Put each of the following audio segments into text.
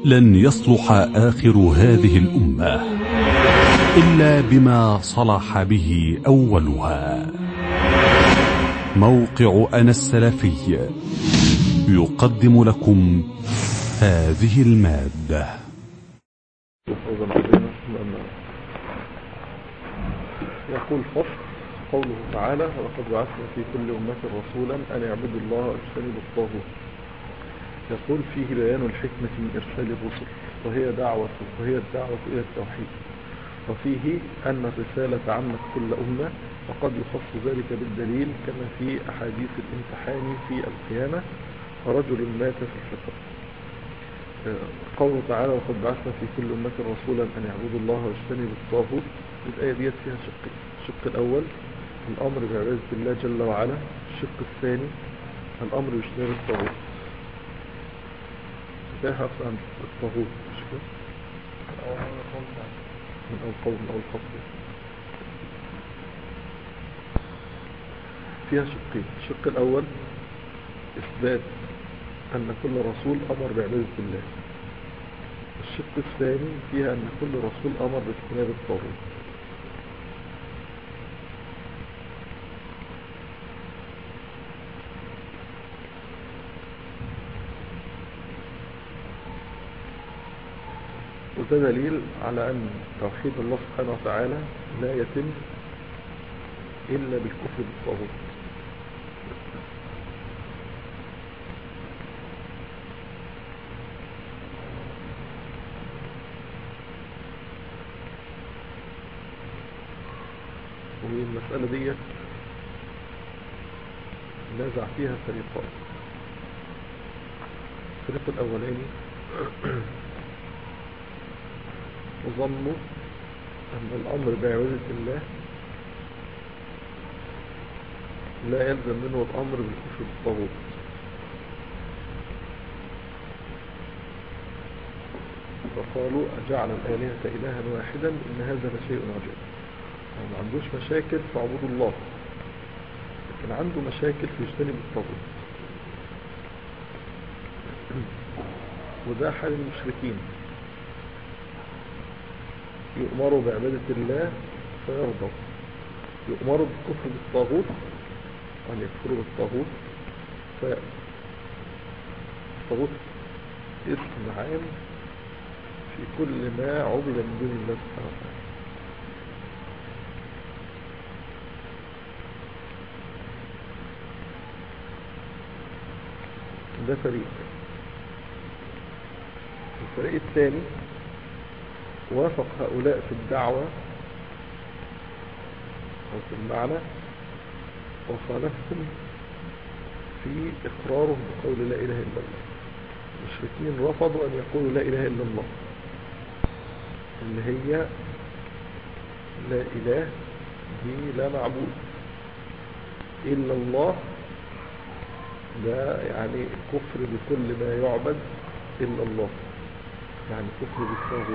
لن يصلح آخر هذه الأمة إلا بما صلح به أولها موقع أنا السلفي يقدم لكم هذه المادة يقول فصل قوله تعالى ولقد بعثنا في كل أمة رسولا أن يعبدوا الله واجتنبوا الطاغوت يقول فيه بيان الحكمة من إرسال الرسل وهي دعوة وهي الدعوة إلى التوحيد وفيه أن الرسالة عمت كل أمة وقد يخص ذلك بالدليل كما في أحاديث الامتحان في القيامة ورجل مات في الفطر قوله تعالى وقد بعثنا في كل أمة رسولا أن يعبدوا الله واجتنبوا الطاغوت الآية ديت فيها شقين الشق الأول الأمر بعبادة الله جل وعلا الشق الثاني الأمر باجتناب الطاغوت انتهى عن الطاغوت مش كده؟ من أول قول من أول فصل فيها شقين الشق الأول إثبات أن كل رسول أمر بعبادة الله الشق الثاني فيها أن كل رسول أمر باجتناب الطاغوت وده دليل على أن توحيد الله سبحانه وتعالى لا يتم إلا بالكفر بالطاغوت والمسألة دي نازع فيها فريقان الفريق الأولاني ظنوا أن الأمر بعبادة الله لا يلزم منه الأمر بالكفر بالطاغوت فقالوا أجعل الآلهة إلها واحدا إن هذا لشيء عجيب هو ما عندوش مشاكل في عبود الله لكن عنده مشاكل في اجتنب الطاغوت وده حال المشركين يؤمروا بعبادة الله فيرضوا يؤمروا بالكفر بالطاغوت أن يكفروا بالطاغوت فالطاغوت اسم عام في كل ما عبد من دون الله سبحانه وتعالى ده فريق الفريق الثاني وافق هؤلاء في الدعوة أو في المعنى وخالفهم في إقرارهم بقول لا إله إلا الله المشركين رفضوا أن يقولوا لا إله إلا الله اللي هي لا إله دي لا معبود إلا الله ده يعني كفر بكل ما يعبد إلا الله يعني كفر بالطاغوت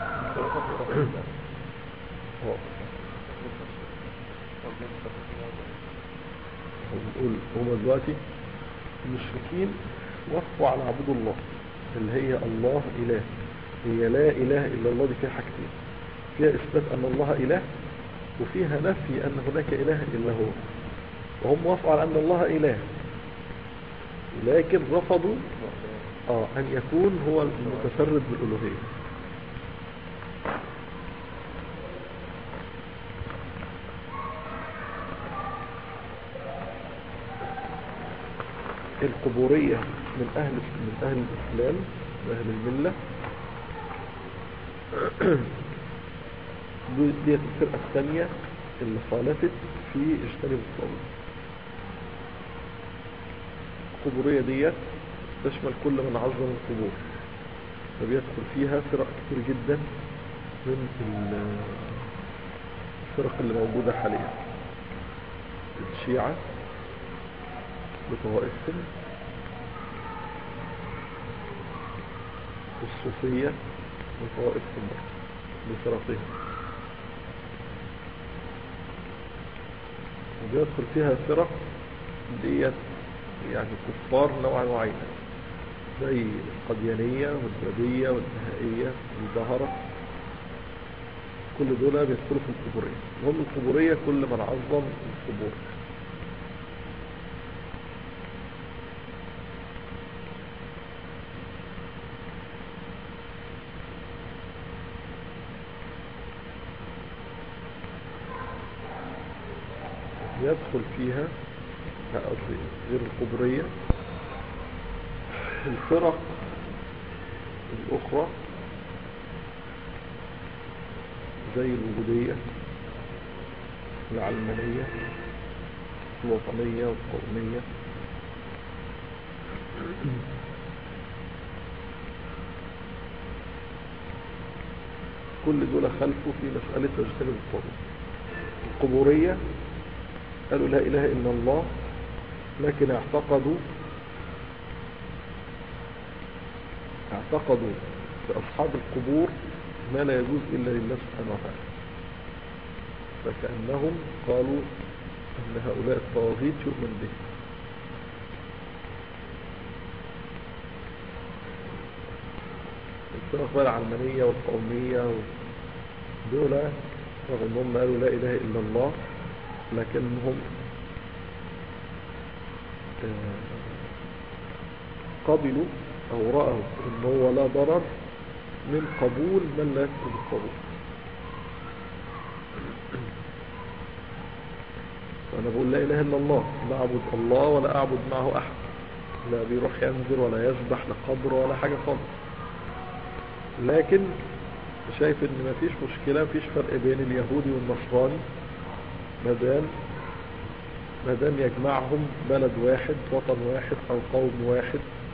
بنقول هما دلوقتي المشركين وقفوا على عبود الله اللي هي الله إله هي لا إله إلا الله دي فيها حاجتين فيها إثبات أن الله إله وفيها نفي أن هناك إله إلا هو وهم وافقوا على أن الله إله لكن رفضوا آه أن يكون هو المتفرد بالألوهية القبورية من أهل من أهل الإسلام من أهل الملة دي الفرقة الثانية اللي خالفت في اجتنب الطاغوت القبورية ديت تشمل كل من عظم القبور فبيدخل فيها فرق كتير جدا من الفرق اللي موجودة حاليا الشيعة بطوائفهم والصوفية بطوائفهم بفرقهم وبيدخل فيها فرق ديت يعني كفار نوعا معينا زي القديانية والبابية والبهائية والبهرة كل دول بيدخلوا في القبورية وهم القبورية كل من عظم القبور يدخل فيها لا قصدي غير القبرية الفرق الأخرى زي الوجودية العلمانية الوطنية والقومية كل دول خلفوا في مسألة تجتنب الطاغوت القبورية قالوا لا إله إلا الله لكن اعتقدوا اعتقدوا في أصحاب القبور ما لا يجوز إلا لله سبحانه وتعالى فكأنهم قالوا أن هؤلاء الطواغيت يؤمن به الفرق بقى العلمانية والقومية دول رغم انهم قالوا لا إله إلا الله لكنهم قبلوا أو رأوا أن هو لا ضرر من قبول من لا يكتب القبول فأنا بقول لا إله إلا الله لا أعبد الله ولا أعبد معه أحد لا بيروح ينزل ولا يسبح لقبر ولا حاجة خالص لكن شايف ان مفيش مشكلة مفيش فرق بين اليهودي والنصراني مادام مادام يجمعهم بلد واحد وطن واحد او قوم واحد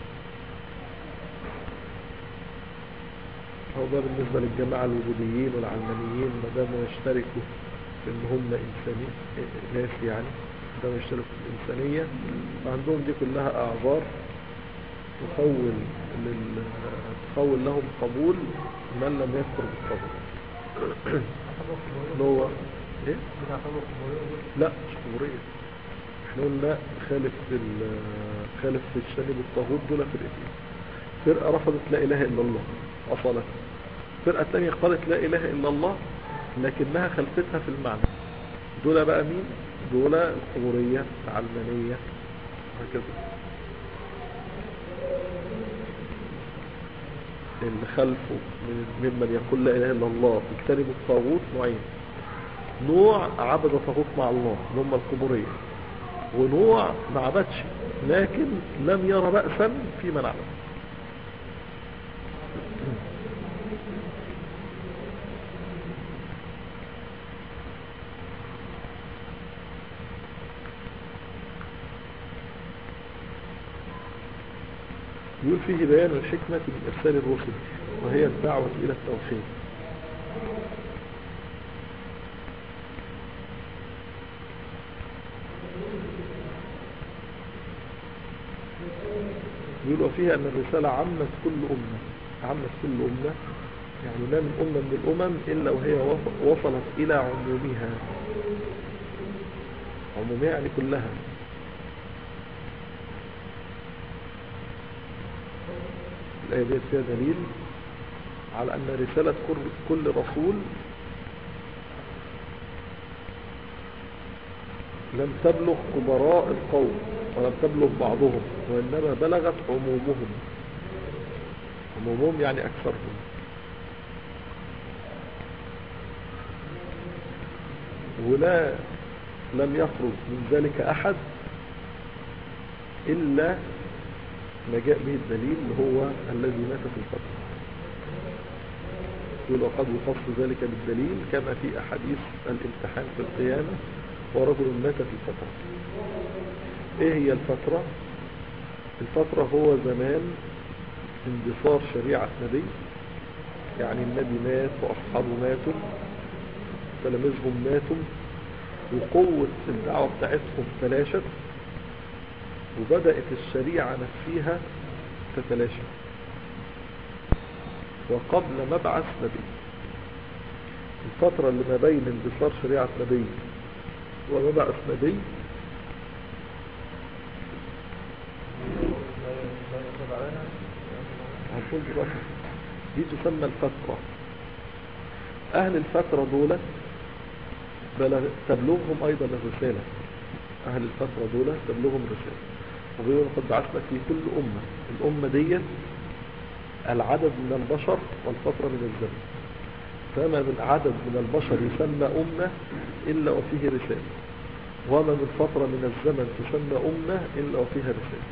هو ده بالنسبة للجماعة الوجوديين والعلمانيين مادام يشتركوا في ان هم انساني ناس يعني مادام يشتركوا في الانسانية فعندهم دي كلها اعذار تخول لل... تخول لهم قبول من لم يذكر بالقبول اللي هو ايه لا مش قبورية احنا قلنا خالف ال... خالف في الشنب الطاغوت دول فرقتين فرقة رفضت لا اله الا الله اصلا فرقة تانية قالت لا اله الا الله لكنها خلفتها في المعنى دول بقى مين دول القبورية العلمانية وهكذا اللي خلفه ممن يقول لا اله الا الله اجتنبوا الطاغوت نوعين نوع عبد طاغوت مع الله اللي هم القبورية ونوع ما عبدش لكن لم يرى بأسا في من عبد يقول فيه بيان الحكمة من إرسال الرسل وهي الدعوة إلى التوحيد يقول وفيها أن الرسالة عمت كل أمة عمت كل أمة يعني ما من أمة من الأمم إلا وهي وصلت إلى عمومها عمومها يعني كلها الآية دي فيها دليل على أن رسالة كل رسول لم تبلغ كبراء القوم ولم تبلغ بعضهم وإنما بلغت عمومهم عمومهم يعني أكثرهم ولا لم يخرج من ذلك أحد إلا ما جاء به الدليل هو الذي مات في الفترة يقول وقد يخص ذلك بالدليل كما في أحاديث الامتحان في القيامة ورجل مات في الفترة ايه هي الفترة الفترة هو زمان اندثار شريعة نبي يعني النبي مات وأصحابه ماتوا تلاميذهم ماتوا وقوة الدعوة بتاعتهم تلاشت وبدأت الشريعة نفسها تتلاشى وقبل مبعث نبي الفترة اللي ما بين اندثار شريعة نبي ومبعث نبي هنقول دلوقتي دي تسمى الفترة أهل الفترة دول بلغ تبلغهم أيضا الرسالة أهل الفترة دول تبلغهم رسالة وبيقول قد بعثنا في كل أمة الأمة دي العدد من البشر والفترة من الزمن فما من عدد من البشر يسمى أمة إلا وفيه رسالة وما من فترة من الزمن تسمى أمة إلا وفيها رسالة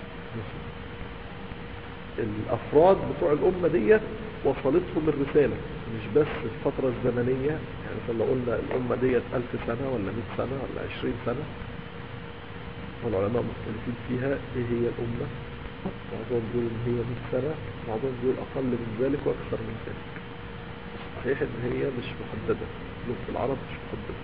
الأفراد بتوع الأمة ديت وصلتهم الرسالة مش بس الفترة الزمنية يعني مثلا لو قلنا الأمة ديت ألف سنة ولا مئة سنة ولا عشرين سنة والعلماء مختلفين فيها ايه هي الأمة بعضهم بيقول ان هي 100 سنة بعضهم بيقول أقل من ذلك وأكثر من ذلك صحيح ان هي مش محددة لغة العرب مش محددة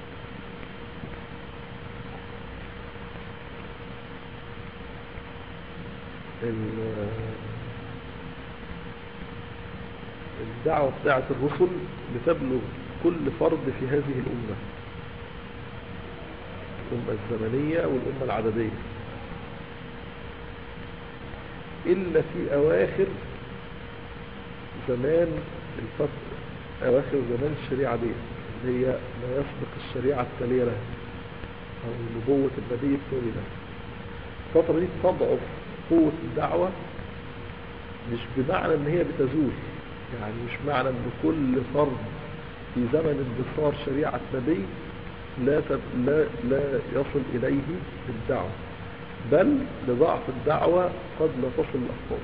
الدعوة بتاعة الرسل بتبلغ كل فرد في هذه الأمة الأمة الزمنية والأمة العددية إلا في أواخر زمان الفترة أواخر زمان الشريعة دي اللي هي ما يسبق الشريعة التالية لها أو نبوة النبي التالي لها الفترة دي تضعف قوة الدعوة مش بمعنى ان هي بتزول يعني مش معنى ان كل فرد في زمن انتصار شريعة نبي لا, تب... لا, لا يصل إليه بالدعوة بل لضعف الدعوة قد لا تصل الأفضل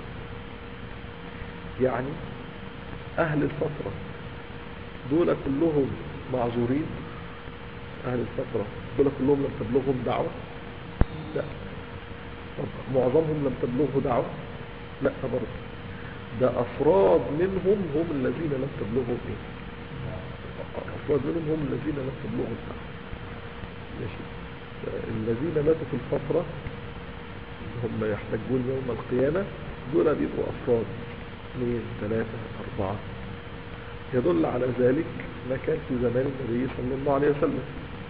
يعني أهل الفترة دول كلهم معذورين أهل الفترة دول كلهم لم تبلغهم دعوة لا طب معظمهم لم تبلغه دعوة لا برضه ده أفراد منهم هم الذين لم تبلغهم إيه أفراد منهم هم الذين لم تبلغوا الدعوة ماشي الذين ماتوا في الفترة هم يحتاجون يوم القيامة دول بيبقوا أفراد اثنين ثلاثة أربعة يدل على ذلك ما كان في زمان النبي صلى الله عليه وسلم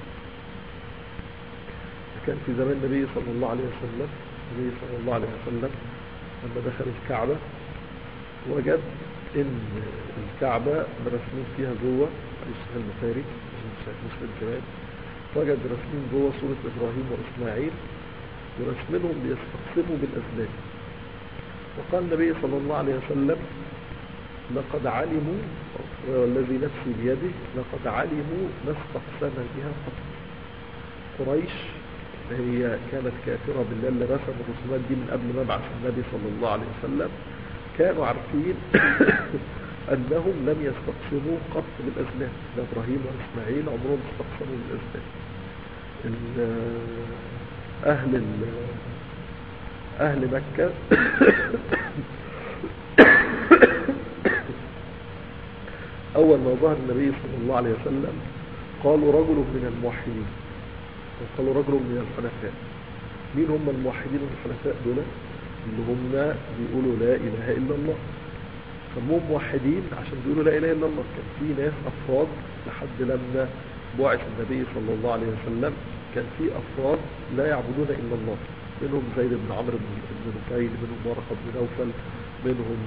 كان في زمان النبي صلى الله عليه وسلم النبي صلى الله عليه وسلم لما دخل الكعبة وجد ان الكعبة مرسمين فيها جوه يوسف المساري مسلم كمان وجد رسمين جوه صورة ابراهيم واسماعيل ورسمينهم بيستقسموا بالازلام وقال النبي صلى الله عليه وسلم لقد علموا والذي نفسي بيده لقد علموا ما استقسم بها قط قريش هي كانت كافرة بالله اللي رسم الرسومات دي من قبل مبعث النبي صلى الله عليه وسلم كانوا عارفين أنهم لم يستقسموا قط بالأزلام لا إبراهيم وإسماعيل عمرهم استقسموا بالأزلام أهل أهل مكة أول ما ظهر النبي صلى الله عليه وسلم قالوا رجل من الموحدين وقالوا رجل من الحنفاء مين هم الموحدين والحنفاء دول اللي هم بيقولوا لا إله إلا الله سموهم موحدين عشان بيقولوا لا إله إلا الله كان في ناس أفراد لحد لما بعث النبي صلى الله عليه وسلم كان في أفراد لا يعبدون إلا الله منهم زيد بن عمرو بن نفيل منهم ورقة بن نوفل منهم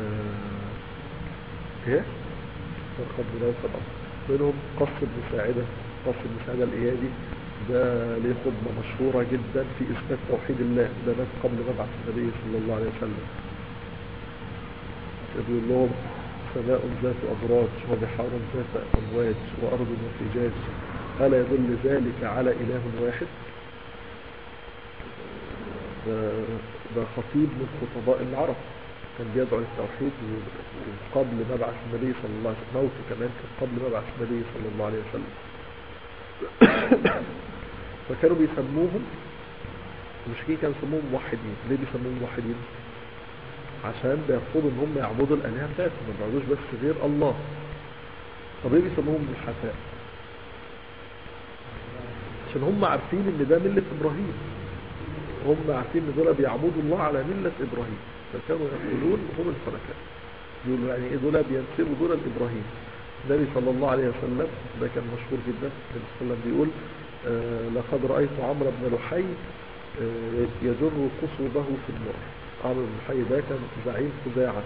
ايه ورقة بن نوفل منهم قص بن ساعدة قص بن ساعدة الإيادي ده ليه خطبة مشهورة جدا في إثبات توحيد الله ده ناس قبل مبعث النبي صلى الله عليه وسلم يقول لهم سماء ذات أبراج وبحار ذات أمواج وأرض وفجاج ألا يدل ذلك على إله واحد ده, ده خطيب من خطباء العرب كان بيدعو للتوحيد قبل مبعث النبي صلى الله عليه وسلم موته كمان كان قبل مبعث النبي صلى الله عليه وسلم فكانوا بيسموهم المشركين كانوا يسموهم موحدين ليه بيسموهم موحدين عشان بيرفضوا ان هم يعبدوا الالهه بتاعتهم ما بيعبدوش بس غير الله طب ليه بيسموهم بالحفاء عشان هم عارفين ان ده مله ابراهيم هم عارفين ان دول بيعبدوا الله على مله ابراهيم فكانوا يقولون هم الحنفاء يقولوا يعني ايه دول بينسبوا دول لابراهيم النبي صلى الله عليه وسلم ده كان مشهور جدا النبي صلى الله عليه وسلم بيقول آه لقد رأيت عمرو بن لحي آه يجر قصبه في النار عمرو بن الحي ده كان زعيم خزاعة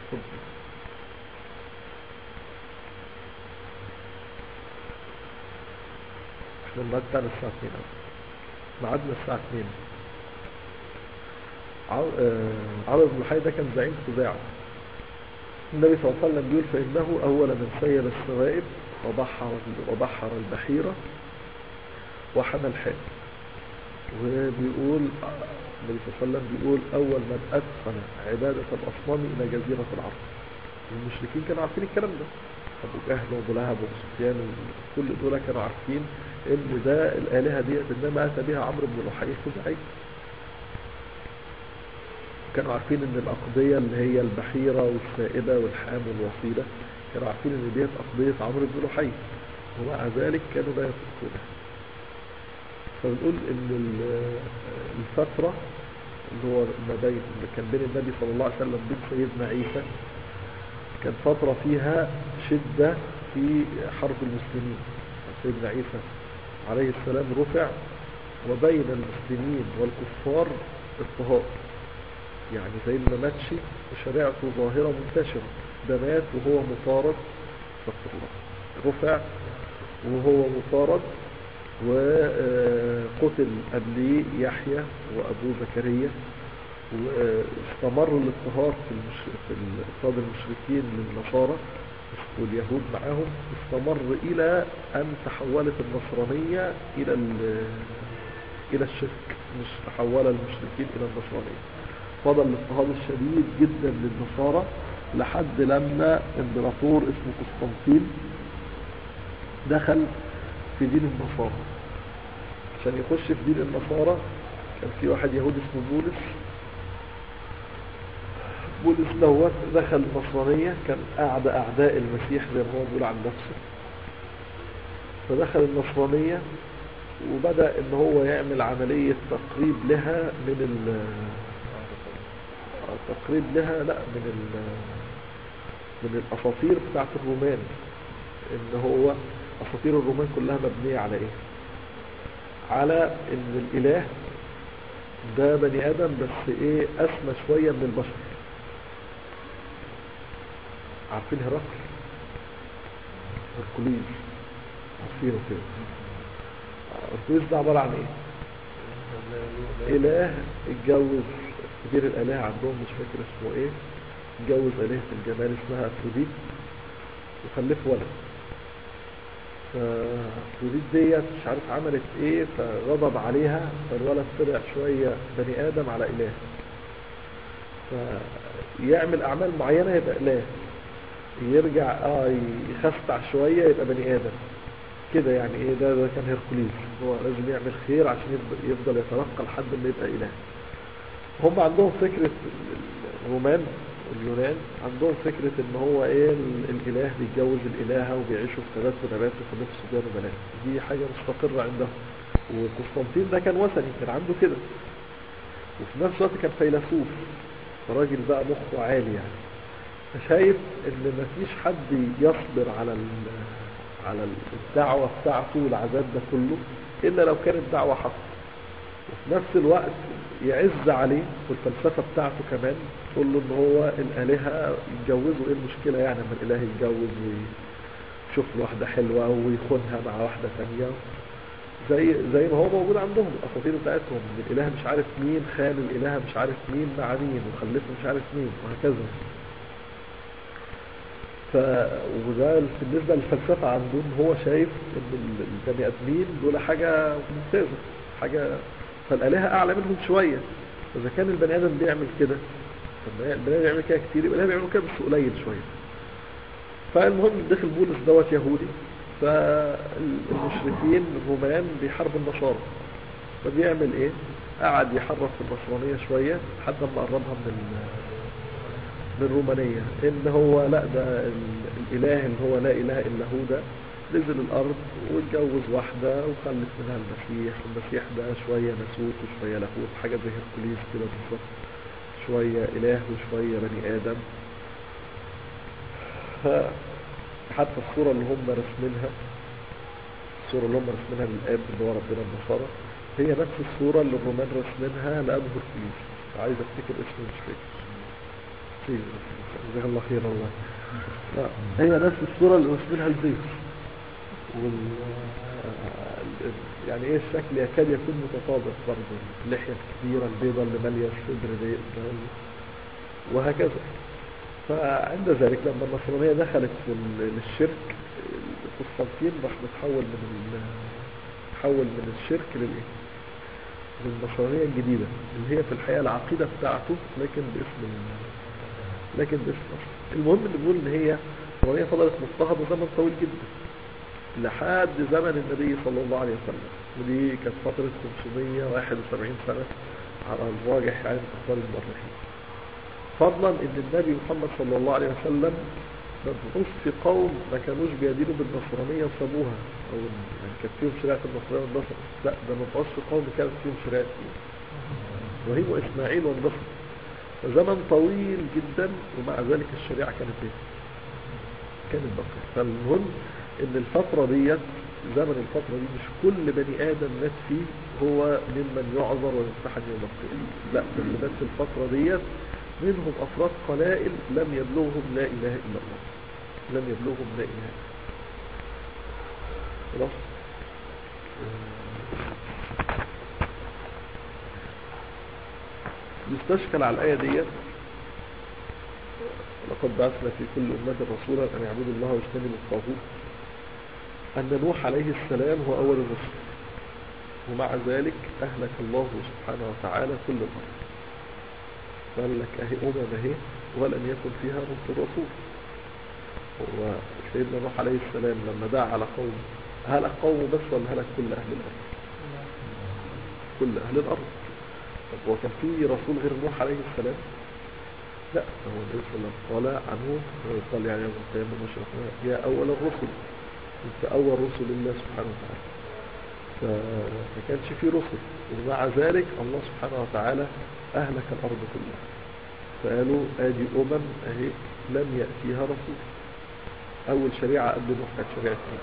احنا الميعاد بتاعنا الساعة 2 ميعادنا الساعة 2 عمرو آه، عمرو بن الحي ده كان زعيم خزاعة النبي صلى الله عليه وسلم بيقول فإنه أول من سيل السوائب وبحر وبحر البحيرة وحمى الحال وبيقول النبي صلى الله عليه وسلم بيقول أول من أدخل عبادة الأصنام إلى جزيرة العرب المشركين كانوا عارفين الكلام ده أبو جهل وأبو لهب وأبو سفيان كل دول كانوا عارفين إن ده الآلهة ديت إنما أتى بها عمرو بن لحي الخزاعي كانوا عارفين ان الأقضية اللي هي البحيرة والسائبة والحام والوصيلة كانوا عارفين ان ديت أقضية عمرو بن لحي ومع ذلك كانوا لا يتركونها فبنقول ان ال- الفترة اللي هو ما بين اللي كان بين النبي صلى الله عليه وسلم وبين سيدنا عيسى كان فترة فيها شدة في حرب المسلمين سيدنا عيسى عليه السلام رفع وبين المسلمين والكفار اضطهاد يعني سيدنا ماتشي وشريعته ظاهرة منتشرة ده مات وهو مطارد استغفر الله رفع وهو مطارد وقتل قبليه يحيى وأبو زكريا واستمر الاضطهاد في, المش... في الاضطهاد المشركين للنصارى واليهود معاهم استمر إلى أن تحولت النصرانية إلى ال... إلى الشرك مش تحول المشركين إلى النصرانية فضل الاضطهاد الشديد جدا للنصارى لحد لما امبراطور اسمه قسطنطين دخل في دين النصارى عشان يخش في دين النصارى كان في واحد يهودي اسمه بولس بولس دوت دخل النصرانية كان أعدى أعداء المسيح زي ما هو بيقول عن نفسه فدخل النصرانية وبدأ ان هو يعمل عملية تقريب لها من ال تقريب لها لا من ال من الاساطير بتاعت الرومان ان هو اساطير الرومان كلها مبنية على ايه على ان الاله ده بني ادم بس ايه اسمى شوية من البشر عارفين هرقل هركوليز عارفينه كده هركوليز ده عبارة عن ايه اله اتجوز كبير الالهة عندهم مش فاكر اسمه ايه اتجوز الهة الجمال اسمها افروديت وخلف ولد فافروديت ديت مش عارف عملت ايه فغضب عليها فالولد طلع شوية بني ادم على اله فيعمل اعمال معينة يبقى اله يرجع اه يخستع شوية يبقى بني ادم كده يعني ايه ده, ده كان هيركوليس هو لازم يعمل خير عشان يفضل- يفضل يترقى لحد ما يبقى اله هم عندهم فكرة الرومان واليونان عندهم فكرة ان هو ايه ال- الاله بيتجوز الالهة وبيعيشوا في ثبات ونبات وخلف صبيان وبنات دي حاجة مستقرة عندهم وقسطنطين ده كان وثني كان عنده كده وفي نفس الوقت كان فيلسوف راجل بقى مخه عالي يعني فشايف ان مفيش حد يصبر على ال- على الدعوة بتاعته والعذاب ده كله الا لو كانت دعوة حق وفي نفس الوقت يعز عليه والفلسفة بتاعته كمان تقول له ان هو الالهة يتجوزوا ايه المشكلة يعني لما الاله يتجوز ويشوف له واحدة حلوة ويخونها مع واحدة ثانية زي زي ما هو موجود عندهم الاساطير بتاعتهم إن الاله مش عارف مين خان الالهة مش عارف مين مع مين وخلفه مش عارف مين وهكذا ف وده بالنسبة للفلسفة عندهم هو شايف ان ال- البني ادمين دول حاجة ممتازة حاجة فالالهة اعلى منهم شوية فاذا كان البني ادم بيعمل كده طب البني ادم بيعمل كده كتير يبقى الاله بيعمل كده بس قليل شوية فالمهم دخل بولس دوت يهودي فالمشركين الرومان بيحاربوا النصارى فبيعمل ايه قعد يحرف في النصرانية شوية لحد ما قربها من ال- من الرومانية ان هو لا ده ال- الاله اللي هو لا اله الا هو ده نزل الارض واتجوز واحدة وخلف منها المسيح والمسيح ده شوية ناسوت وشوية لاهوت حاجة زي هركوليس كده بالظبط شوية اله وشوية بني ادم فحتى الصورة اللي هم رسمينها الصورة اللي هم رسمينها للاب اللي هو ربنا النصارى هي نفس الصورة اللي الرومان رسمينها لاب هركوليس عايز افتكر اسمه مش فاكر زيغ جزاك الله خير والله لا هي نفس الصورة اللي رسمينها الزيغ وال يعني ايه الشكل يكاد يكون متطابق برضه اللحية الكبيرة البيضة اللي مالية الصدر دي وهكذا فعند ذلك لما النصرانية دخلت في ال- للشرك قسطنطين راح متحول من ال- تحول من الشرك للايه للنصرانية الجديدة اللي هي في الحقيقة العقيدة بتاعته لكن باسم ال- لكن باسم نصر المهم اللي بيقول ان هي النصرانية فضلت مضطهدة زمن طويل جدا لحد زمن النبي صلى الله عليه وسلم ودي كانت فترة 571 سنة على الراجح يعني من أخبار المؤرخين فضلا ان النبي محمد صلى الله عليه وسلم مبعوث في قوم ما كانوش بيدينوا بالنصرانية وسابوها او يعني كانت فيهم شريعة النصرانية واندثرت لا ده مبعوث في قوم كانت فيهم شريعة ابراهيم واسماعيل واندثر فزمن طويل جدا ومع ذلك الشريعة كانت ايه كانت باقية فالمهم ان الفترة ديت زمن الفترة دي مش كل بني ادم مات فيه هو ممن يعذر ويمتحن يوم القيامة لا ده اللي مات في الفترة ديت منهم افراد قلائل لم يبلغهم لا اله الا الله لم يبلغهم لا اله الا الله خلاص يستشكل على الآية ديت لقد بعثنا في كل أمة رسولا أن يعبدوا الله واجتنبوا الطاغوت أن نوح عليه السلام هو أول الرسل ومع ذلك أهلك الله سبحانه وتعالى كل الأرض قال لك أهي أمم أهي ولم يكن فيها رسل رسول وسيدنا نوح عليه السلام لما دعا على قوم هلك قومه بس ولا هلك كل أهل الأرض كل أهل الأرض طب هو كان في رسول غير نوح عليه السلام لا هو النبي صلى الله عليه وسلم قال عنه قال يعني يوم القيامة مشرقنا يا أول الرسل انت أول رسل الله سبحانه وتعالى فما كانش في رسل ومع ذلك الله سبحانه وتعالى أهلك الأرض كلها فقالوا آدي أمم أهي لم يأتيها رسول أول شريعة قبل نوح كانت شريعة مين؟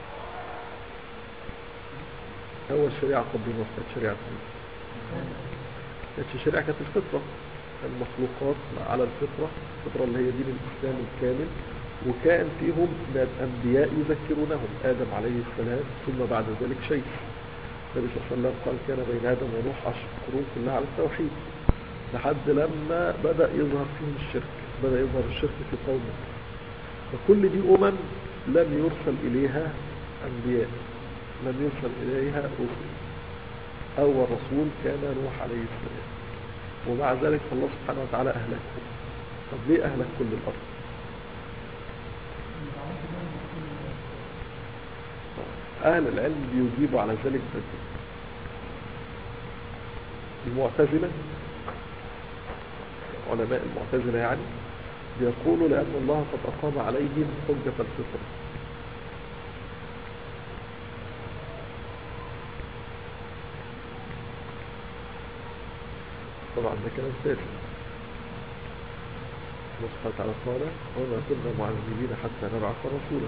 أول شريعة قبل نوح كانت شريعة مين؟ كانت الشريعة كانت الفطرة المخلوقات على الفطرة الفطرة اللي هي دين الإسلام الكامل وكان فيهم من الأنبياء يذكرونهم آدم عليه السلام ثم بعد ذلك شيء النبي صلى الله عليه وسلم قال كان بين آدم ونوح عشر قرون كلها على التوحيد لحد لما بدأ يظهر فيهم الشرك بدأ يظهر الشرك في قومه فكل دي أمم لم يرسل إليها أنبياء لم يرسل إليها رسل أول رسول كان نوح عليه السلام ومع ذلك الله سبحانه وتعالى أهلكه طب ليه أهلك كل الأرض أهل العلم بيجيبوا على ذلك بدل المعتزلة علماء المعتزلة يعني بيقولوا لأن الله قد أقام عليهم حجة الفطر طبعا ده كلام فاسد الله سبحانه وتعالى قال وما كنا معذبين حتى نبعث رسولا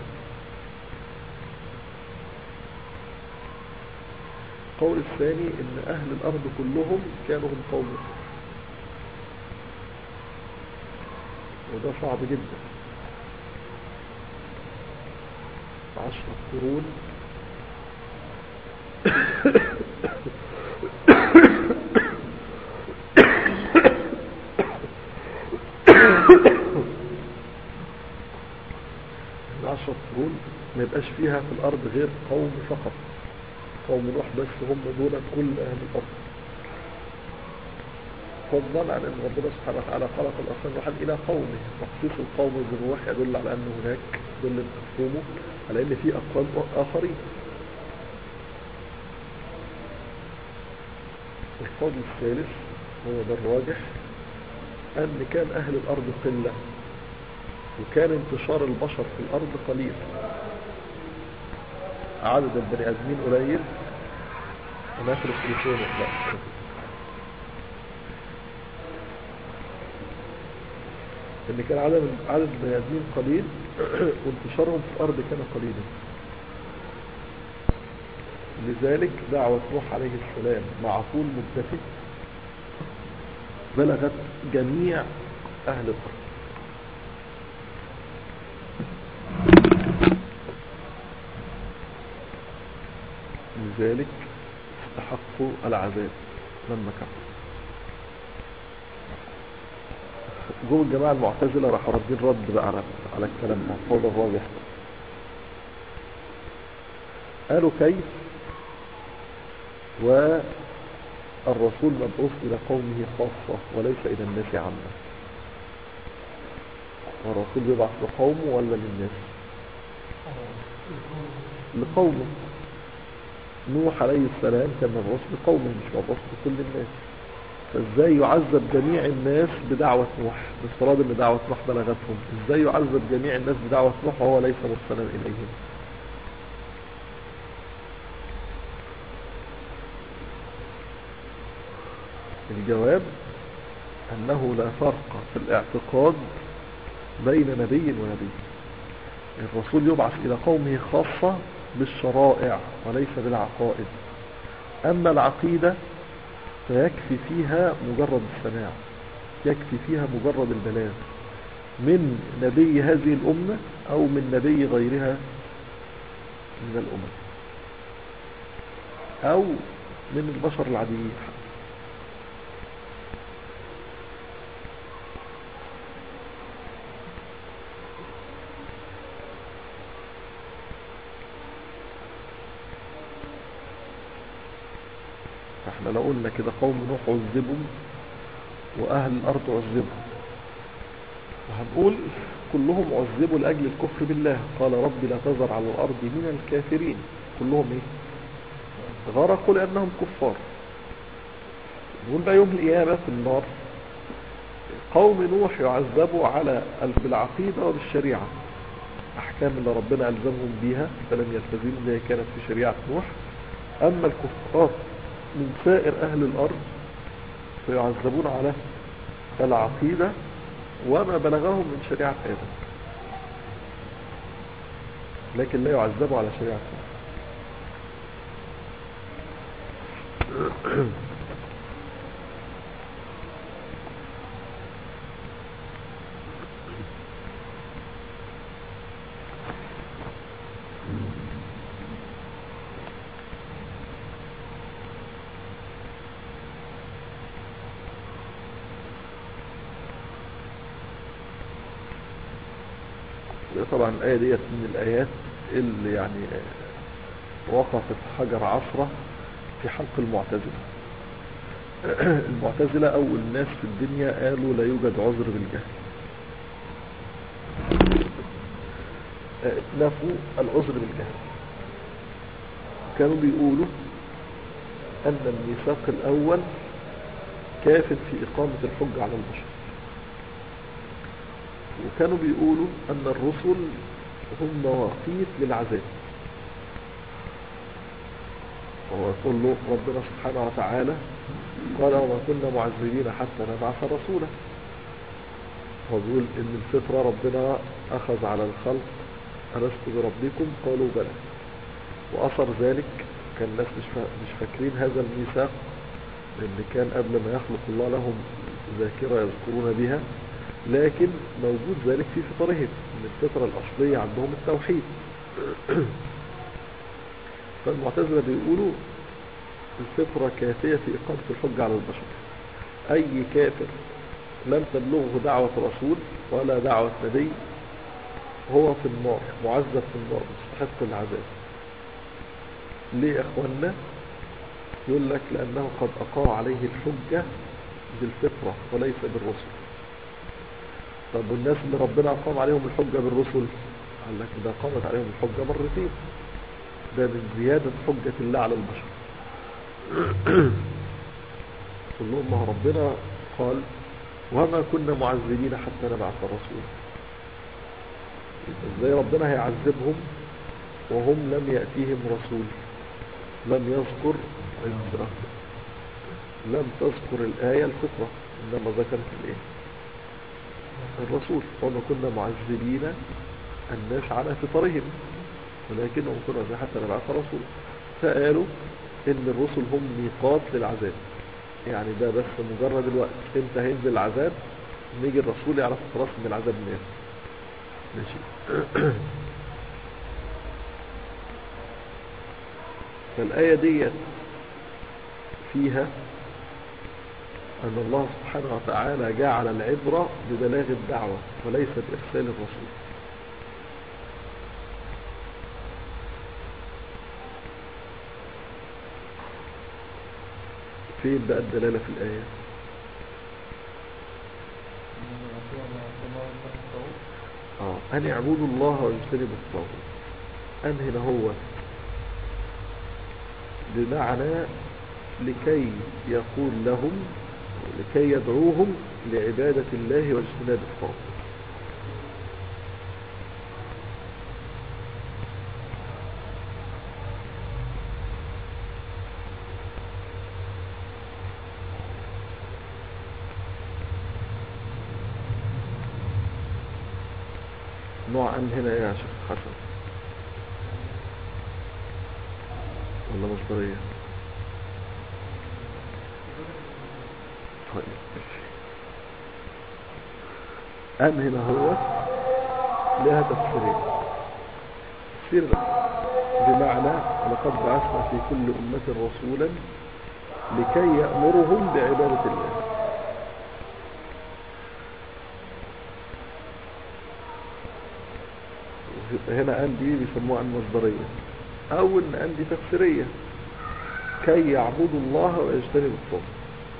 القول الثاني ان اهل الارض كلهم كانوا هم قوم نوح. وده صعب جدا عشرة قرون عشرة قرون ما يبقاش فيها في الارض غير قوم فقط قوم نوح بس هم دول كل اهل الارض فضلا عن ان ربنا سبحانه وتعالى خلق الانسان نوحا الى قومه تخصيص القوم بنوح يدل على ان هناك يدل مفهومه على ان في اقوام اخرين القول الثالث هو ده الراجح ان كان اهل الارض قله وكان انتشار البشر في الارض قليل عدد البني ادمين قليل انا اخر التليفون لا ان كان عدد عدد البني ادمين قليل وانتشارهم في الارض كان قليلا لذلك دعوة نوح عليه السلام مع طول مدته بلغت جميع أهل الأرض لذلك استحقوا العذاب لما كفروا جم الجماعة المعتزلة راحوا ردين رد بقى على على الكلام ده القول الراجح قالوا كيف والرسول مبعوث إلى قومه خاصة وليس إلى الناس عامة والرسول بيبعث لقومه ولا للناس لقومه نوح عليه السلام كان مبعوث لقومه مش مبعوث لكل الناس فازاي يعذب جميع الناس بدعوة نوح بافتراض ان دعوة نوح بلغتهم ازاي يعذب جميع الناس بدعوة نوح وهو ليس مرسلا اليهم الجواب انه لا فرق في الاعتقاد بين نبي ونبي الرسول يبعث الى قومه خاصة بالشرائع وليس بالعقائد اما العقيدة فيكفي فيها مجرد السماع يكفي فيها مجرد البلاغ من نبي هذه الأمة أو من نبي غيرها من الأمم أو من البشر العاديين فاحنا لو قلنا كده قوم نوح عذبوا واهل الارض عذبوا وهنقول كلهم عذبوا لاجل الكفر بالله قال رب لا تذر على الارض من الكافرين كلهم ايه غرقوا لانهم كفار نقول بقى يوم القيامه في النار قوم نوح يعذبوا على بالعقيده وبالشريعه احكام اللي ربنا الزمهم بيها فلم يلتزموا بها كانت في شريعه نوح اما الكفار من سائر أهل الأرض فيعذبون على العقيدة وما بلغهم من شريعة آدم لكن لا يعذبوا على شريعة آدم طبعا الآية ديت من الآيات اللي يعني وقفت حجر عصرة في حلق المعتزلة المعتزلة أول ناس في الدنيا قالوا لا يوجد عذر بالجهل نفوا العذر بالجهل كانوا بيقولوا أن الميثاق الأول كاف في إقامة الحج على البشر وكانوا بيقولوا أن الرسل هم مواقيت للعذاب وهو يقول له ربنا سبحانه وتعالى قال وما كنا معذبين حتى نبعث رسولا هو بيقول ان الفطرة ربنا اخذ على الخلق ألست بربكم قالوا بلى وأثر ذلك كان الناس مش مش فاكرين هذا الميثاق لأن كان قبل ما يخلق الله لهم ذاكرة يذكرون بها لكن موجود ذلك في فطرهم ان الفطرة الأصلية عندهم التوحيد فالمعتزلة بيقولوا الفطرة كافية في إقامة الحج على البشر أي كافر لم تبلغه دعوة رسول ولا دعوة نبي هو في النار معذب في النار مستحق العذاب ليه يا اخوانا يقول لك لأنه قد أقام عليه الحجة بالفطرة وليس بالرسل طب والناس اللي ربنا أقام عليهم الحجة بالرسل قال لك ده قامت عليهم الحجة مرتين ده من زيادة حجة الله على البشر قل لهم ما ربنا قال وما كنا معذبين حتى نبعث رسولا ازاي ربنا هيعذبهم وهم لم يأتيهم رسول لم يذكر الفطرة لم تذكر الآية الفطرة إنما ذكرت الإيه الرسول وما كنا معذبين الناس على فطرهم ولكنهم كنا حتى نبعث رسول فقالوا ان الرسل هم ميقات للعذاب يعني ده بس مجرد الوقت امتى هينزل العذاب نيجي الرسول يعرف خلاص ان العذاب نازل ماشي فالآية دي فيها أن الله سبحانه وتعالى جعل العبرة ببلاغ الدعوة وليس بإرسال الرسول فين بقى الدلالة في الآية آه أن يعبدوا الله ويجتنبوا الطاغوت أن هنا هو بمعنى لكي يقول لهم لكي يدعوهم لعبادة الله واجتناب الطاغوت نوع أن هنا إيه يا شيخ حسن ولا مصدرية طيب ماشي أن هنا هو لها تفسيرين تفسير بمعنى لقد بعثنا في كل أمة رسولا لكي يأمرهم بعبادة الله هنا أن دي بيسموها أن مصدرية أو أن أن دي تفسيرية كي يعبدوا الله ويجتنبوا الطاغوت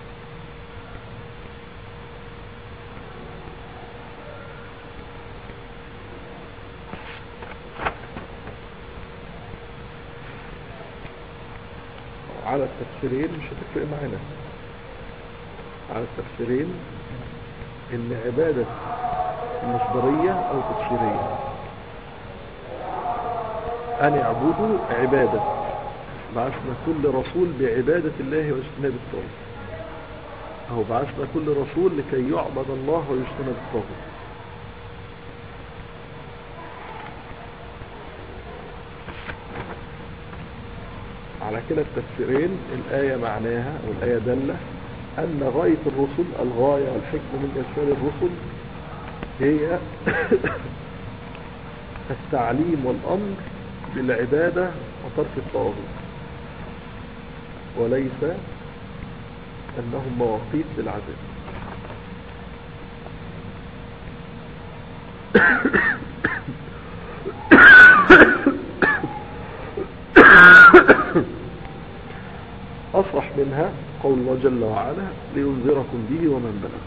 على التفسيرين مش هتفرق معانا على التفسيرين ان عبادة مصدرية او تفسيرية ان يعبدوا عبادة بعثنا كل رسول بعبادة الله واجتناب الطاغوت او بعثنا كل رسول لكي يعبد الله ويجتنب الطاغوت على كلا التفسيرين الآية معناها أو الآية دالة أن غاية الرسل الغاية والحكمة من إرسال الرسل هي التعليم والأمر بالعبادة وترك الطاغوت وليس أنهم مواقيت للعذاب أصرح منها قول الله جل وعلا لينذركم به ومن بلغ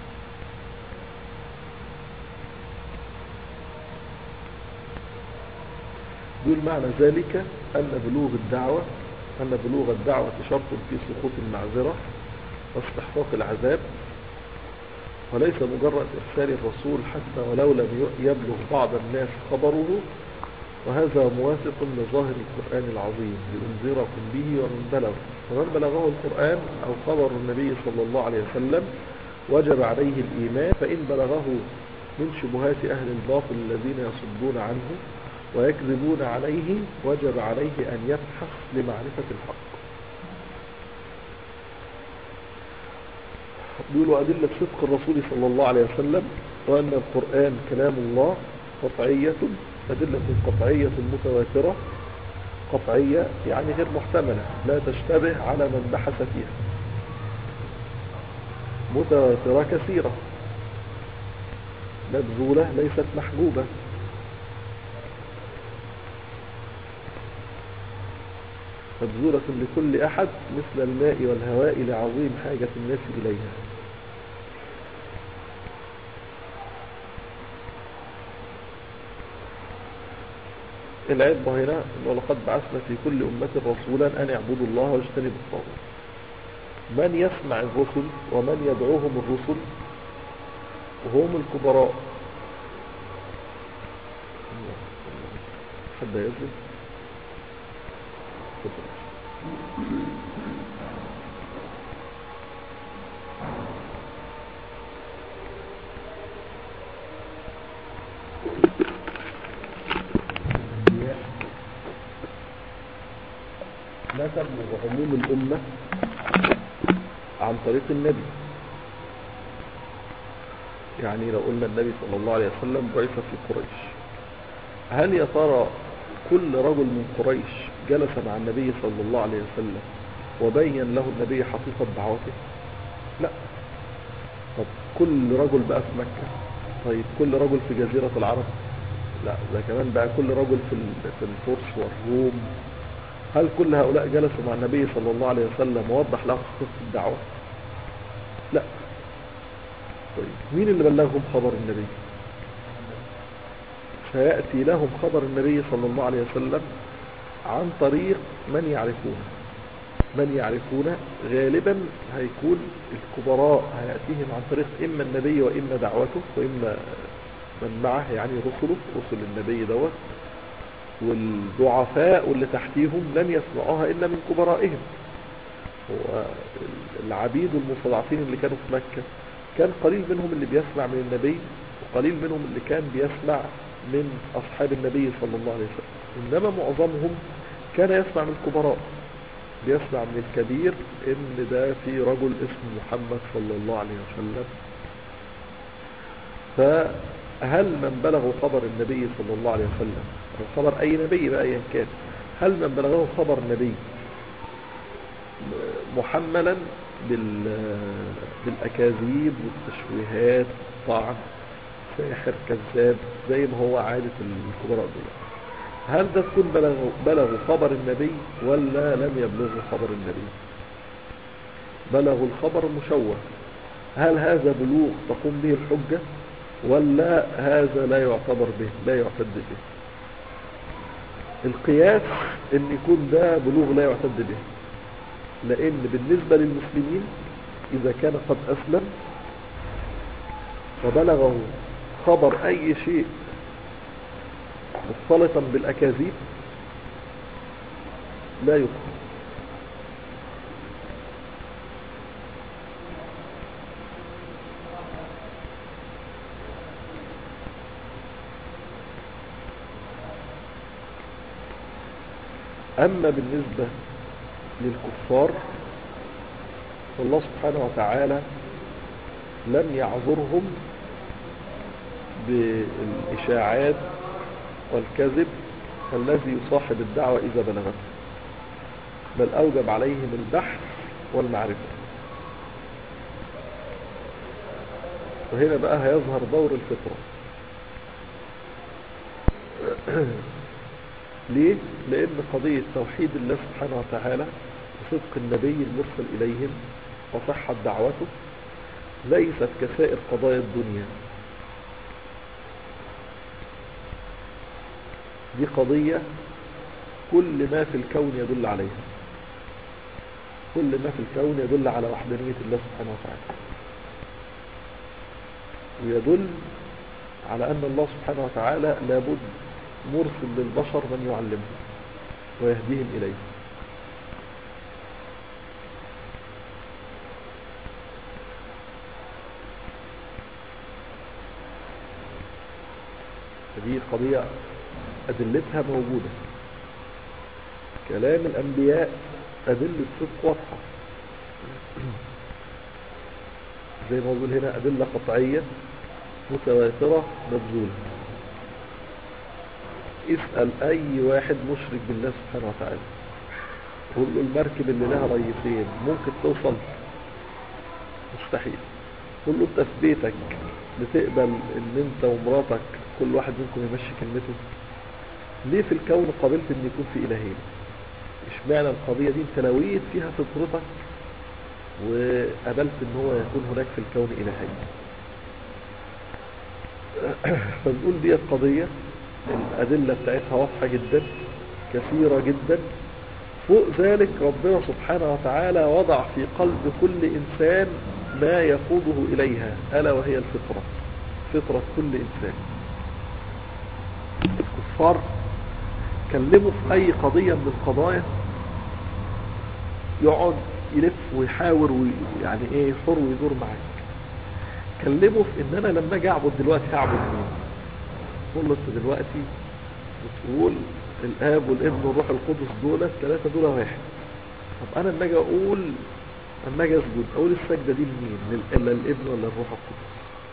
يقول معنى ذلك أن بلوغ الدعوة أن بلوغ الدعوة شرط في سقوط المعذرة واستحقاق العذاب وليس مجرد إرسال الرسول حتى ولو لم يبلغ بعض الناس خبره وهذا موافق لظاهر القرآن العظيم لأنذركم به ومن بلغ ومن بلغه القرآن أو خبر النبي صلى الله عليه وسلم وجب عليه الإيمان فإن بلغه من شبهات أهل الباطل الذين يصدون عنه ويكذبون عليه وجب عليه أن يبحث لمعرفة الحق بيقولوا أدلة صدق الرسول صلى الله عليه وسلم وأن القرآن كلام الله قطعية أدلة قطعية متواترة قطعية يعني غير محتملة لا تشتبه على من بحث فيها متواترة كثيرة مبذولة ليست محجوبة مبذولة لكل أحد مثل الماء والهواء لعظيم حاجة الناس إليها العبرة هنا ولقد بعثنا في كل أمة رسولا أن يعبدوا الله واجتنبوا الطاغوت من يسمع الرسل ومن يدعوهم الرسل هم الكبراء حد يجلس نسب عموم الأمة عن طريق النبي يعني لو قلنا النبي صلى الله عليه وسلم بعث في قريش هل يا ترى كل رجل من قريش جلس مع النبي صلى الله عليه وسلم وبين له النبي حقيقة دعوته لا طب كل رجل بقى في مكة طيب كل رجل في جزيرة العرب لا ده كمان بقى كل رجل في ال- في الفرس والروم هل كل هؤلاء جلسوا مع النبي صلى الله عليه وسلم ووضح له حقيقة الدعوة لا طيب مين اللي بلغهم خبر النبي سيأتي لهم خبر النبي صلى الله عليه وسلم عن طريق من يعرفونه من يعرفونه غالبا هيكون الكبراء هيأتيهم عن طريق إما النبي وإما دعوته وإما من معه يعني رسله رسل النبي دوت والضعفاء اللي تحتيهم لن يسمعوها إلا من كبرائهم والعبيد المستضعفين اللي كانوا في مكة كان قليل منهم اللي بيسمع من النبي وقليل منهم اللي كان بيسمع من أصحاب النبي صلى الله عليه وسلم إنما معظمهم كان يسمع من الكبراء بيسمع من الكبير إن ده في رجل اسمه محمد صلى الله عليه وسلم فهل من بلغوا خبر النبي صلى الله عليه وسلم أو خبر أي نبي بقى أيا كان هل من بلغه خبر النبي محملا بال بالأكاذيب والتشويهات طعن ساحر كذاب زي ما هو عادة الكبراء دول هل ده تكون بلغوا, بلغوا خبر النبي ولا لم يبلغوا خبر النبي بلغوا الخبر مشوه هل هذا بلوغ تقوم به الحجة ولا هذا لا يعتبر به لا يعتد به القياس ان يكون ده بلوغ لا يعتد به لان بالنسبة للمسلمين اذا كان قد اسلم وبلغه خبر اي شيء مختلطا بالاكاذيب لا يقبل أما بالنسبة للكفار فالله سبحانه وتعالى لم يعذرهم بالإشاعات والكذب الذي يصاحب الدعوة إذا بلغته بل أوجب عليهم البحث والمعرفة وهنا بقى هيظهر دور الفطرة ليه؟ لأن قضية توحيد الله سبحانه وتعالى وصدق النبي المرسل إليهم وصحة دعوته ليست كسائر قضايا الدنيا دي قضية كل ما في الكون يدل عليها كل ما في الكون يدل على وحدانية الله سبحانه وتعالى ويدل على أن الله سبحانه وتعالى لابد مرسل للبشر من يعلمهم ويهديهم إليه هذه قضية أدلتها موجودة كلام الأنبياء أدلة صدق واضحة زي ما بقول هنا أدلة قطعية متواترة مبذولة اسأل أي واحد مشرك بالله سبحانه وتعالى قول له المركب اللي لها ريسين ممكن توصل مستحيل قول له انت في بيتك بتقبل ان انت ومراتك كل واحد منكم يمشي كلمته ليه في الكون قابلت ان يكون في الهين اشمعنى القضية دي انت نويت فيها فطرتك وقبلت ان هو يكون هناك في الكون الهين فنقول دي قضية الأدلة بتاعتها واضحة جدا كثيرة جدا فوق ذلك ربنا سبحانه وتعالى وضع في قلب كل إنسان ما يقوده إليها ألا وهي الفطرة فطرة كل إنسان الكفار كلموا في أي قضية من القضايا يقعد يلف ويحاور ويعني ايه يحر ويدور معاك كلمه في ان انا لما اجي اعبد دلوقتي هعبد مين قول له انت دلوقتي بتقول الاب والابن والروح القدس دول الثلاثه دول واحد طب انا لما اجي اقول اما اجي اسجد اقول السجده دي لمين لل- للابن ولا الروح القدس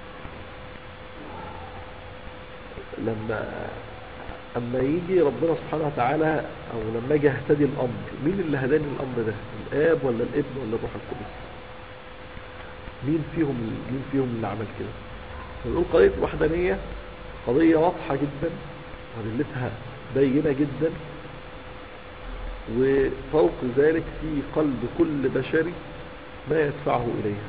لما اما يجي ربنا سبحانه وتعالى او لما اجي اهتدي الامر مين اللي هداني الامر ده الاب ولا الابن ولا الروح القدس مين فيهم مين فيهم اللي عمل كده فنقول قضيه الوحدانيه قضيه واضحه جدا وادلتها بينه جدا وفوق ذلك في قلب كل بشري ما يدفعه اليها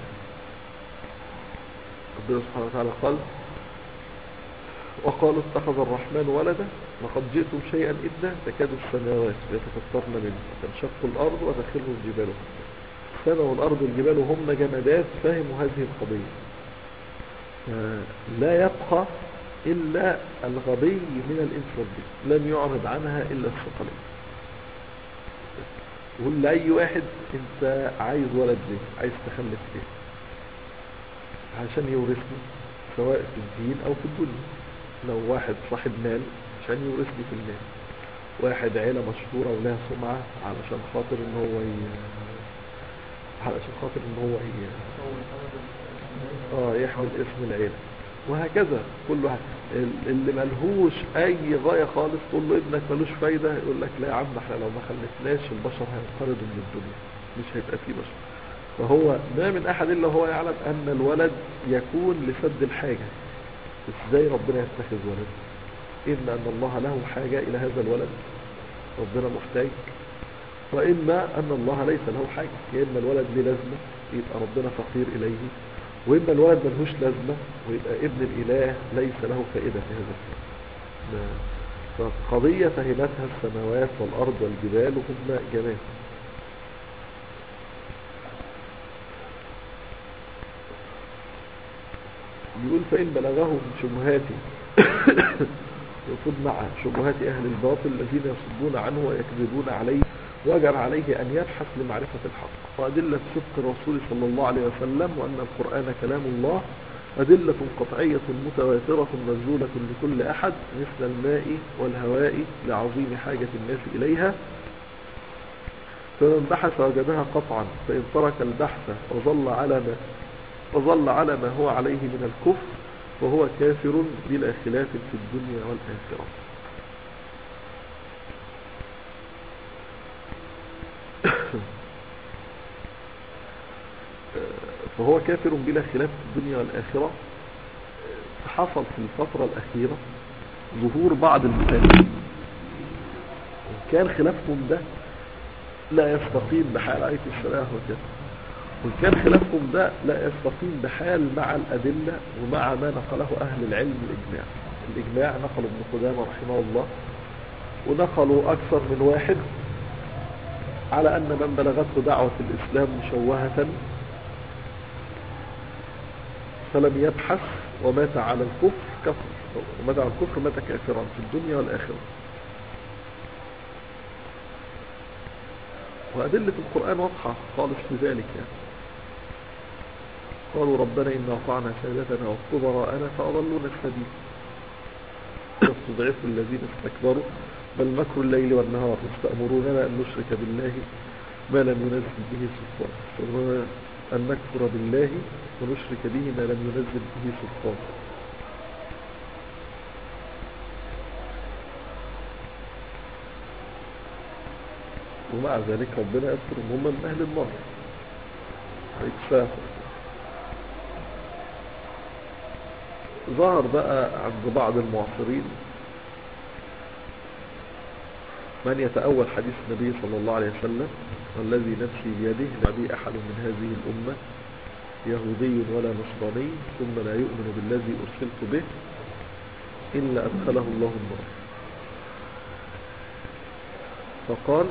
ربنا سبحانه وتعالى قال وقالوا اتخذ الرحمن ولدا لقد جئتم شيئا إدا تكاد السماوات يتفطرن منه وتنشق الأرض وتخر الجبال السماء والأرض والجبال هم جمادات فهموا هذه القضية آه، لا يبقى إلا الغبي من الإنس والجن لم يعرض عنها إلا الثقلين قول لأي واحد أنت عايز ولد ليه عايز تخلف ليه عشان يورثني سواء في الدين أو في الدنيا لو واحد صاحب مال عشان يورثني في المال واحد عيلة مشهورة ولها سمعة علشان خاطر ان هو ي... علشان خاطر ان هو ي... اه يحمل اسم العيلة وهكذا كل واحد ال- اللي ملهوش اي غاية خالص تقول له ابنك ملوش فايدة يقول لك لا يا عم احنا لو ما خلفناش البشر هينقرضوا من الدنيا مش هيبقى فيه بشر فهو ما من احد الا هو يعلم ان الولد يكون لسد الحاجة ازاي ربنا يتخذ ولد اما ان الله له حاجة الى هذا الولد ربنا محتاج واما ان الله ليس له حاجة يا اما الولد له لازمة يبقى ربنا فقير اليه واما الولد ملهوش لازمة ويبقى ابن الاله ليس له فائدة في هذا الكون ده- فقضية فهمتها السماوات والارض والجبال هم جمال يقول فإن بلغهم شبهات يصد مع شبهات أهل الباطل الذين يصدون عنه ويكذبون عليه وجر عليه أن يبحث لمعرفة الحق وأدلة صدق الرسول صلى الله عليه وسلم وأن القرآن كلام الله أدلة قطعية متواترة منزولة لكل أحد مثل الماء والهواء لعظيم حاجة الناس إليها فمن بحث وجدها قطعا فإن ترك البحث وظل على ما وظل على ما هو عليه من الكفر وهو كافر بلا خلاف في الدنيا والآخرة فهو كافر بلا خلاف في الدنيا والآخرة حصل في الفترة الأخيرة ظهور بعض المخالفين كان خلافهم ده لا يستقيم بحال عليكم السلام وكذا وإن كان خلافهم ده لا يستقيم بحال مع الأدلة ومع ما نقله أهل العلم الإجماع الإجماع نقل ابن قدامة رحمه الله ونقلوا أكثر من واحد على أن من بلغته دعوة الإسلام مشوهة فلم يبحث ومات على الكفر كفر ومات على الكفر مات كافرا في الدنيا والآخرة وأدلة القرآن واضحة خالص في ذلك يعني قالوا ربنا إنا أطعنا سادتنا وكبراءنا فأضلونا السبيل واستضعفوا الذين استكبروا بل مكر الليل والنهار يستأمروننا أن نشرك بالله ما لم ينزل به سلطان يستأمروننا أن نكفر بالله ونشرك به ما لم ينزل به سلطان ومع ذلك ربنا يذكر ان هم من اهل النار هيتفاهم ظهر بقى عند بعض المعاصرين من يتأول حديث النبي صلى الله عليه وسلم والذي نفسي بيده لا بي أحد من هذه الأمة يهودي ولا نصراني ثم لا يؤمن بالذي أرسلت به إلا أدخله الله النار فقال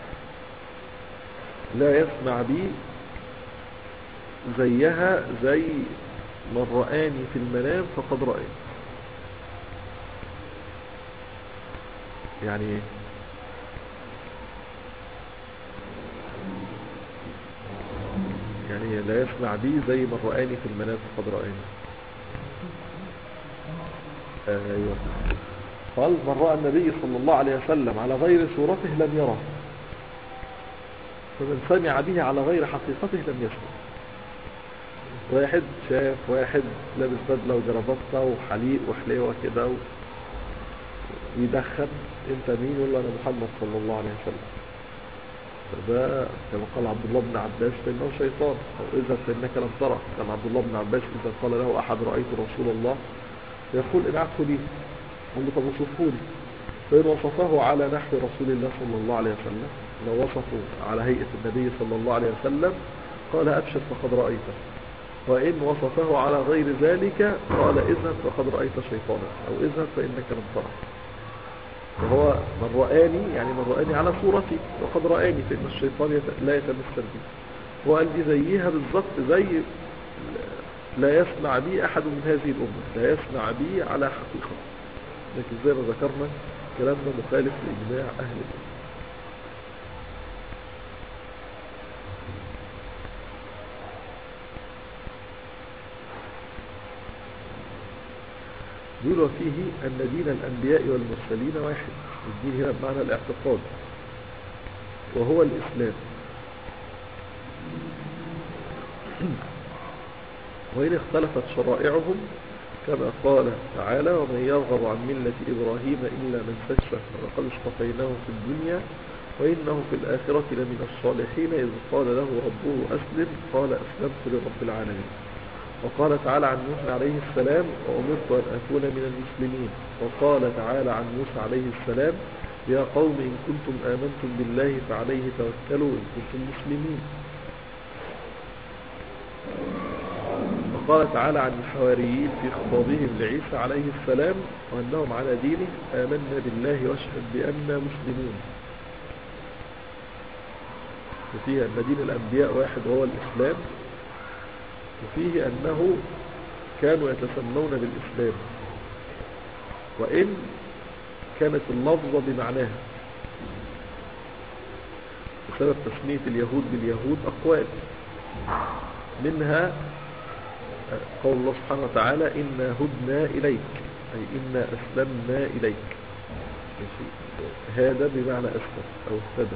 لا يسمع بي زيها زي من رآني في المنام فقد رأيت يعني ايه يعني لا يسمع بي زي من رآني في المنام فقد رآني ايوه قال من رأى النبي صلى الله عليه وسلم على غير صورته لم يره فمن سمع به على غير حقيقته لم يسمع واحد شاف واحد لابس بدلة وجرابطة وحليق وحليوة كده و... ويدخن انت مين يقول له انا محمد صلى الله عليه وسلم فده كما قال عبد الله بن عباس فانه شيطان او اذا فانك لم ترى كان عبد الله بن عباس اذا قال له احد رايت رسول الله يقول ابعثه لي قال له طب وصفه لي فان وصفه على نحو رسول الله صلى الله عليه وسلم لو وصفه على هيئه النبي صلى الله عليه وسلم قال ابشر فقد رايته وإن وصفه على غير ذلك قال اذهب فقد رأيت شيطانا أو اذهب فإنك لم ترى وهو من رآني يعني من رآني على صورتي وقد رآني فإن الشيطان لا يتمثل بي وقال دي زيها بالضبط زي لا يسمع بي أحد من هذه الأمة لا يسمع بي على حقيقة لكن زي ما ذكرنا كلامنا مخالف لإجماع أهل الأمة يقول فيه أن دين الأنبياء والمرسلين واحد الدين هنا بمعنى الاعتقاد وهو الإسلام وإن اختلفت شرائعهم كما قال تعالى ومن يرغب عن ملة إبراهيم إلا من سجفه ولقد اصطفيناه في الدنيا وإنه في الآخرة لمن الصالحين إذ قال له ربه أسلم قال أسلمت لرب العالمين وقال تعالى عن نوح عليه السلام وأمرت أن أكون من المسلمين وقال تعالى عن موسى عليه السلام يا قوم إن كنتم آمنتم بالله فعليه توكلوا إن كنتم مسلمين وقال تعالى عن الحواريين في خطابهم لعيسى عليه السلام وأنهم على دينه آمنا بالله واشهد بأننا مسلمون وفيها أن دين الأنبياء واحد وهو الإسلام وفيه أنه كانوا يتسمون بالإسلام وإن كانت اللفظة بمعناها بسبب تسمية اليهود باليهود أقوال منها قول الله سبحانه وتعالى إنا هدنا إليك أي إنا أسلمنا إليك هذا بمعنى أسلم أو اهتدى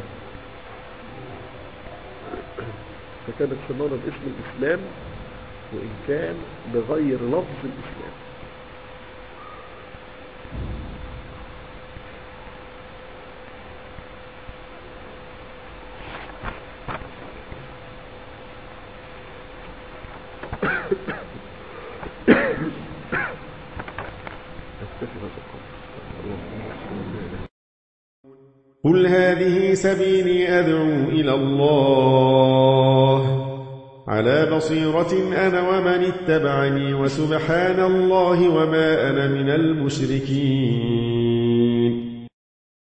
فكانت يسمونه باسم الإسلام وإن كان بغير لفظ الإسلام قل هذه سبيلي أدعو إلى الله على بصيرة أنا ومن اتبعني وسبحان الله وما أنا من المشركين